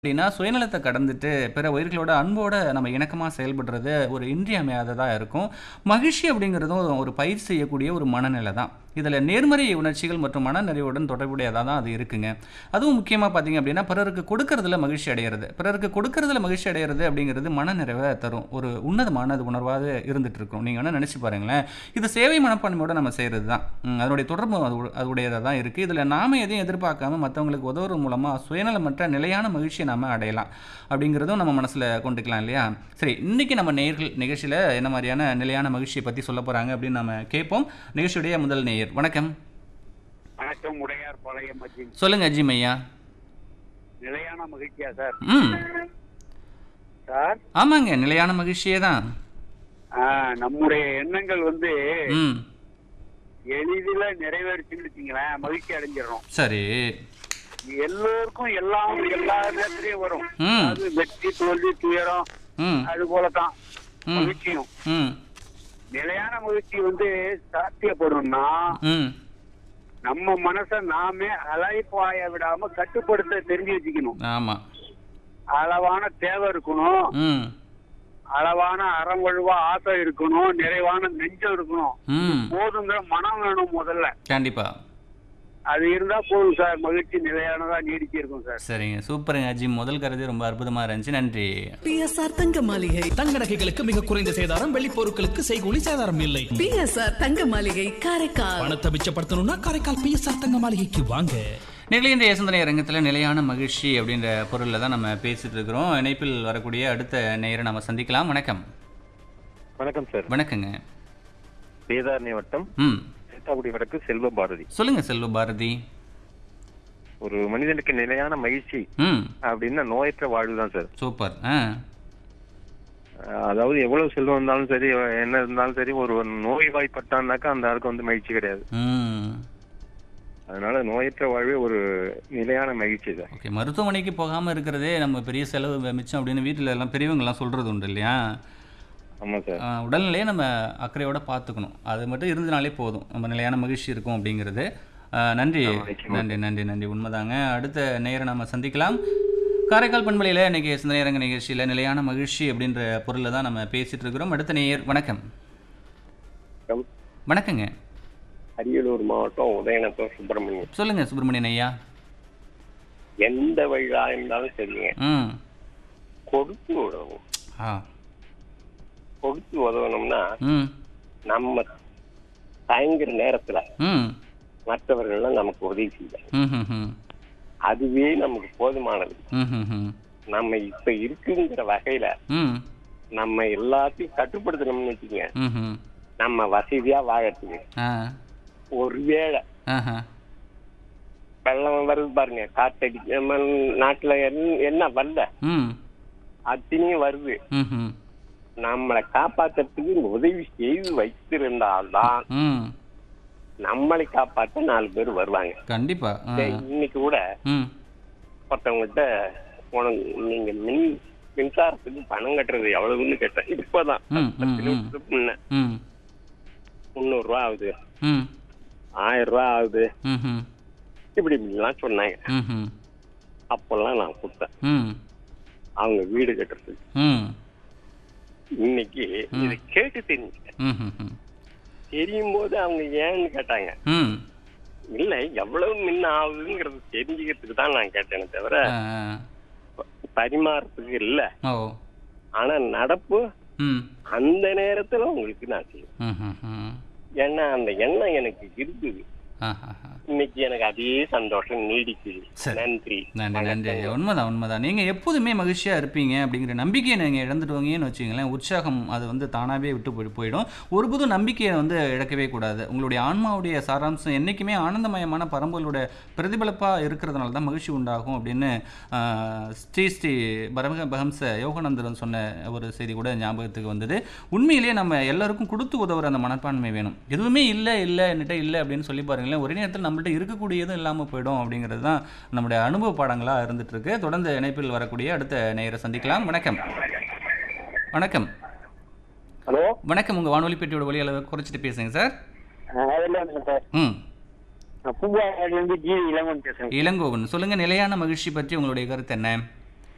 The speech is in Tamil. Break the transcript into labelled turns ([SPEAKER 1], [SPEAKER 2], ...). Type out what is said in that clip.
[SPEAKER 1] அப்படின்னா சுயநலத்தை கடந்துட்டு பிற உயிர்களோட அன்போட நம்ம இணக்கமாக செயல்படுறது ஒரு இன்றியமையாததாக இருக்கும் மகிழ்ச்சி அப்படிங்கிறதும் ஒரு பயிர் செய்யக்கூடிய ஒரு மனநிலை தான் இதில் நேர்மறை உணர்ச்சிகள் மற்றும் மனநிறைவுடன் தொடர்புடையதாக தான் அது இருக்குங்க அதுவும் முக்கியமாக பார்த்தீங்க அப்படின்னா பிறருக்கு கொடுக்கறதுல மகிழ்ச்சி அடைகிறது பிறருக்கு கொடுக்கறதுல மகிழ்ச்சி அடைகிறது அப்படிங்கிறது மனநிறைவை தரும் ஒரு உன்னதமான அது உணர்வாக இருந்துட்டு இருக்கும் நீங்கள் வேணால் நினச்சி பாருங்களேன் இது சேவை மனப்பான்மையோட நம்ம செய்கிறது தான் ம், அதனுடைய தொடர்பு அது அதுடையதாக தான் இருக்குது இதில் நாம எதையும் எதிர்பார்க்காம மற்றவங்களுக்கு உதவுறது மூலமாக சுயநலமற்ற நிலையான மகிழ்ச்சியை நாம அடையலாம் அப்படிங்கிறதும் நம்ம மனசில் கொண்டுக்கலாம் இல்லையா சரி இன்னைக்கு நம்ம நேர்கள் நிகழ்ச்சியில் என்ன மாதிரியான நிலையான மகிழ்ச்சியை பற்றி சொல்ல போகிறாங்க அப்படின்னு நம்ம கேட்போம் நிகழ்ச்சியுடைய முதல் நேயர் வணக்கம்
[SPEAKER 2] வணக்கம் உடையார் பழைய மஜி
[SPEAKER 1] சொல்லுங்க அஜிம் ஐயா
[SPEAKER 2] நிலையான மகிழ்ச்சியா சார்
[SPEAKER 1] ம்
[SPEAKER 2] சார்
[SPEAKER 1] ஆமாங்க நிலையான மகிழ்ச்சியே தான்
[SPEAKER 2] ஆ, நம்முடைய எண்ணங்கள் வந்து
[SPEAKER 1] ம்
[SPEAKER 2] எளிதில நிறைவேறிச்சுன்னு வச்சுங்களேன் மகிழ்ச்சி அடைஞ்சிடறோம்
[SPEAKER 1] சரி
[SPEAKER 2] எல்லோருக்கும் எல்லாம் எல்லா நேரத்திலையும் வரும்
[SPEAKER 1] ம்.
[SPEAKER 2] அது வெற்றி தோல்வி துயரம்
[SPEAKER 1] ம்
[SPEAKER 2] அது போலதான்
[SPEAKER 1] ம்.
[SPEAKER 2] மகிழ்ச்சியும்
[SPEAKER 1] ம்
[SPEAKER 2] நிலையான மகிழ்ச்சி வந்து சாத்தியப்படும்னா
[SPEAKER 1] ம்
[SPEAKER 2] நம்ம மனச நாமே அலைப்பாய விடாம கட்டுப்படுத்த தெரிஞ்சு வச்சுக்கணும்
[SPEAKER 1] ஆமாம்
[SPEAKER 2] அளவான தேவை இருக்கணும்
[SPEAKER 1] ம்
[SPEAKER 2] அளவான அறவழுவா ஆசை இருக்கணும் நிறைவான நெஞ்சம் இருக்கணும்
[SPEAKER 1] ம்
[SPEAKER 2] போதுங்கிற மனம் வேணும் முதல்ல
[SPEAKER 1] கண்டிப்பாக
[SPEAKER 2] அது இருந்தா போதும் சார் மகிழ்ச்சி நிலையானதா நீடிச்சு இருக்கும் சார்
[SPEAKER 1] சரிங்க சூப்பருங்க அஜிம் முதல் கருது ரொம்ப அற்புதமாக இருந்துச்சு நன்றி
[SPEAKER 3] பிஎஸ்ஆர் தங்க மாளிகை
[SPEAKER 4] தங்க நகைகளுக்கு மிக குறைந்த சேதாரம் வெள்ளி பொருட்களுக்கு செய்கூலி சேதாரம் இல்லை
[SPEAKER 3] பிஎஸ்ஆர் தங்க மாளிகை காரைக்கால்
[SPEAKER 4] பணத்தை மிச்சப்படுத்தணும்னா காரைக்கால் பிஎஸ்ஆர் தங்க மாளிகைக்கு வாங்க
[SPEAKER 1] நிலை இன்றைய சிந்தனை அரங்கத்தில் நிலையான மகிழ்ச்சி அப்படின்ற பொருளில் தான் நம்ம பேசிட்டு இருக்கிறோம் இணைப்பில் வரக்கூடிய அடுத்த நேரம் நம்ம சந்திக்கலாம் வணக்கம்
[SPEAKER 5] வணக்கம் சார்
[SPEAKER 1] வணக்கங்க
[SPEAKER 5] வேதாரண்ய வட்டம்
[SPEAKER 1] ம்
[SPEAKER 5] சேத்தாக்குடி வடக்கு செல்வ பாரதி
[SPEAKER 1] சொல்லுங்க செல்வ பாரதி
[SPEAKER 5] ஒரு மனிதனுக்கு நிலையான மகிழ்ச்சி
[SPEAKER 1] ம்
[SPEAKER 5] அப்படின்னா நோயற்ற வாழ்வு தான் சார்
[SPEAKER 1] சூப்பர் ஆ
[SPEAKER 5] அஹ் அதாவது எவ்வளவு செல்வம் இருந்தாலும் சரி என்ன இருந்தாலும் சரி ஒரு நோய் வாய்ப்பட்டான்னாக்கா அந்த ஆளுக்கு வந்து மகிழ்ச்சி கிடையாது
[SPEAKER 1] ம்
[SPEAKER 5] அதனால நோயற்ற வாழ்வே ஒரு நிலையான மகிழ்ச்சி தான்
[SPEAKER 1] ஓகே மருத்துவமனைக்கு போகாமல் இருக்கிறதே நம்ம பெரிய செலவு மிச்சம் அப்படின்னு வீட்டில் எல்லாம் பெரியவங்கெல்லாம் சொல்கிறது உண்டு இல்லையா
[SPEAKER 5] ஆமா சார்
[SPEAKER 1] ஆ, உடல்நிலையை நம்ம அக்கறையோட பார்த்துக்கணும் அது மட்டும் இருந்தனாலே போதும் நம்ம நிலையான மகிழ்ச்சி இருக்கும் அப்படிங்கிறது ஆ, நன்றி
[SPEAKER 5] நிச்சயமா.
[SPEAKER 1] நன்றி நன்றி நன்றி உண்மைதாங்க அடுத்த நேரம் நம்ம சந்திக்கலாம் காரைக்கால் பண்பலையில் இன்னைக்கு சிந்தனையரங்க நிகழ்ச்சியில் நிலையான மகிழ்ச்சி அப்படின்ற பொருளில் தான் நம்ம பேசிட்டு இருக்கிறோம் அடுத்த நேயர் வணக்கம் வணக்கங்க
[SPEAKER 6] அரியலூர் மாவட்டம் உதயநத்தம் சுப்பிரமணியம்
[SPEAKER 1] சொல்லுங்க சுப்பிரமணியன் ஐயா
[SPEAKER 6] எந்த வழியா இருந்தாலும் சரிங்க
[SPEAKER 1] ம்
[SPEAKER 6] கொடுத்து உதவும்
[SPEAKER 1] ஆ
[SPEAKER 6] கொடுத்து உதவணும்னா
[SPEAKER 1] ம்
[SPEAKER 6] நம்ம தயங்குற நேரத்துல
[SPEAKER 1] ம்
[SPEAKER 6] மற்றவர்கள்லாம் நமக்கு உதவி செய்வாங்க
[SPEAKER 1] ம் ம் ம்
[SPEAKER 6] அதுவே நமக்கு போதுமானது
[SPEAKER 1] ம் ம் ம்
[SPEAKER 6] நம்ம இப்ப இருக்குங்கிற வகையில
[SPEAKER 1] ம்
[SPEAKER 6] நம்ம எல்லாத்தையும் கட்டுப்படுத்தணும்னு வச்சுக்கோங்க
[SPEAKER 1] ம் ம்
[SPEAKER 6] நம்ம வசதியா வாழறதுக்கு
[SPEAKER 1] ஆ
[SPEAKER 6] ஒருவேளை
[SPEAKER 1] ஆஹா
[SPEAKER 6] வெள்ளம் வருது பாருங்க காத்தடி நம்ம நாட்டுல என்ன- என்ன வரல
[SPEAKER 1] ம்
[SPEAKER 6] அத்தனையும் வருது
[SPEAKER 1] ம் ம்
[SPEAKER 6] நம்மளை காப்பாத்துறதுக்கு உதவி செய்து வைத்திருந்தால்தான்
[SPEAKER 1] ம்
[SPEAKER 6] நம்மளை காப்பாத்த நாலு பேர் வருவாங்க
[SPEAKER 1] கண்டிப்பா ஆ.
[SPEAKER 6] சரி, இன்னைக்கு கூட
[SPEAKER 1] ம்
[SPEAKER 6] ஒருத்தவங்ககிட்ட உனக்கு நீங்க மின் மின்சாரத்துக்கு பணம் கட்டுறது எவ்வளவுன்னு கேட்டேன் இப்பதான்
[SPEAKER 1] ம்,
[SPEAKER 6] பத்து
[SPEAKER 1] ம், ம்.
[SPEAKER 6] நிமிஷத்துக்கு முன்ன
[SPEAKER 1] ம்
[SPEAKER 6] முந்நூறு ரூபா ஆகுது
[SPEAKER 1] ம்
[SPEAKER 6] ஆயிரம் ரூபா ஆகுது
[SPEAKER 1] ம் ம்
[SPEAKER 6] இப்படி இப்படிலாம் சொன்னாங்க
[SPEAKER 1] ம் ம்
[SPEAKER 6] அப்பெல்லாம் நான் கொடுத்தேன்
[SPEAKER 1] ம்
[SPEAKER 6] அவங்க வீடு கட்டுறதுக்கு
[SPEAKER 1] ம்
[SPEAKER 6] இன்னைக்கு இதை கேட்டு தெரிஞ்சுட்டேன்
[SPEAKER 1] ம் ம் ம்
[SPEAKER 6] தெரியும் போது அவங்க ஏன்னு கேட்டாங்க
[SPEAKER 1] ம்
[SPEAKER 6] இல்ல எவ்வளவு மின்ன ஆகுதுங்கிறது தெரிஞ்சுக்கிறதுக்கு தான் நான் கேட்டேனே தவிர
[SPEAKER 1] ஆ, ஆ.
[SPEAKER 6] பரிமாறத்துக்கு இல்ல
[SPEAKER 1] ஓ
[SPEAKER 6] ஆனா நடப்பு
[SPEAKER 1] ம்
[SPEAKER 6] அந்த நேரத்துல உங்களுக்கு நான் செய்வேன்
[SPEAKER 1] ம் ம் ம்
[SPEAKER 6] ஏன்னா அந்த எண்ணம் எனக்கு இருக்குது
[SPEAKER 1] ஆ ஆ ஆ
[SPEAKER 6] இன்னைக்கு எனக்கு அதே சந்தோஷம் நீடிக்குது
[SPEAKER 1] சரி.
[SPEAKER 6] நன்றி
[SPEAKER 1] நன்றி நன்றி
[SPEAKER 6] வணக்கம்.
[SPEAKER 1] உண்மைதான் உண்மைதான் நீங்கள் எப்போதுமே மகிழ்ச்சியாக இருப்பீங்க அப்படிங்கிற நம்பிக்கையை நீங்கள் இழந்துட்டு வங்கன்னு வச்சுங்களேன் உற்சாகம் அது வந்து தானாகவே விட்டு போய் போயிடும் ஒருபோதும் நம்பிக்கையை வந்து இழக்கவே கூடாது உங்களுடைய ஆன்மாவுடைய சாராம்சம் என்றைக்குமே ஆனந்தமயமான பரம்பொருளுடைய பிரதிபலிப்பாக இருக்கிறதுனால தான் மகிழ்ச்சி உண்டாகும் அப்படின்னு ஆஹ், ஸ்ரீ ஸ்ரீ பரம பகம்ச யோகானந்தரன் சொன்ன ஒரு செய்தி கூட ஞாபகத்துக்கு வந்தது உண்மையிலேயே நம்ம எல்லாருக்கும் கொடுத்து உதவுற அந்த மனப்பான்மை வேணும் எதுவுமே இல்லை இல்லை என்கிட்ட இல்லை அப்படின்னு சொல்லி பாருங்களேன் ஒரே நேரத்தில் நம்மள்ட்ட இருக்கக்கூடியதும் இல்லாமல் போயிடும் அப்படிங்கிறது தான் நம்முடைய அனுபவ பாடங்களாக இருந்துட்டு இருக்கு தொடர்ந்து இணைப்பில் வரக்கூடிய அடுத்த நேயரை சந்திக்கலாம் வணக்கம் வணக்கம்
[SPEAKER 2] ஹலோ
[SPEAKER 1] வணக்கம் உங்கள் வானொலி பெட்டியோட ஒலி அளவு குறைச்சிட்டு பேசுங்க சார்
[SPEAKER 2] சார்
[SPEAKER 1] ம்
[SPEAKER 2] பூவாயிலிருந்து ஜி இளங்கோன் பேசுறேன்
[SPEAKER 1] இளங்கோவன் சொல்லுங்க நிலையான மகிழ்ச்சி பற்றி உங்களுடைய கருத்து என்ன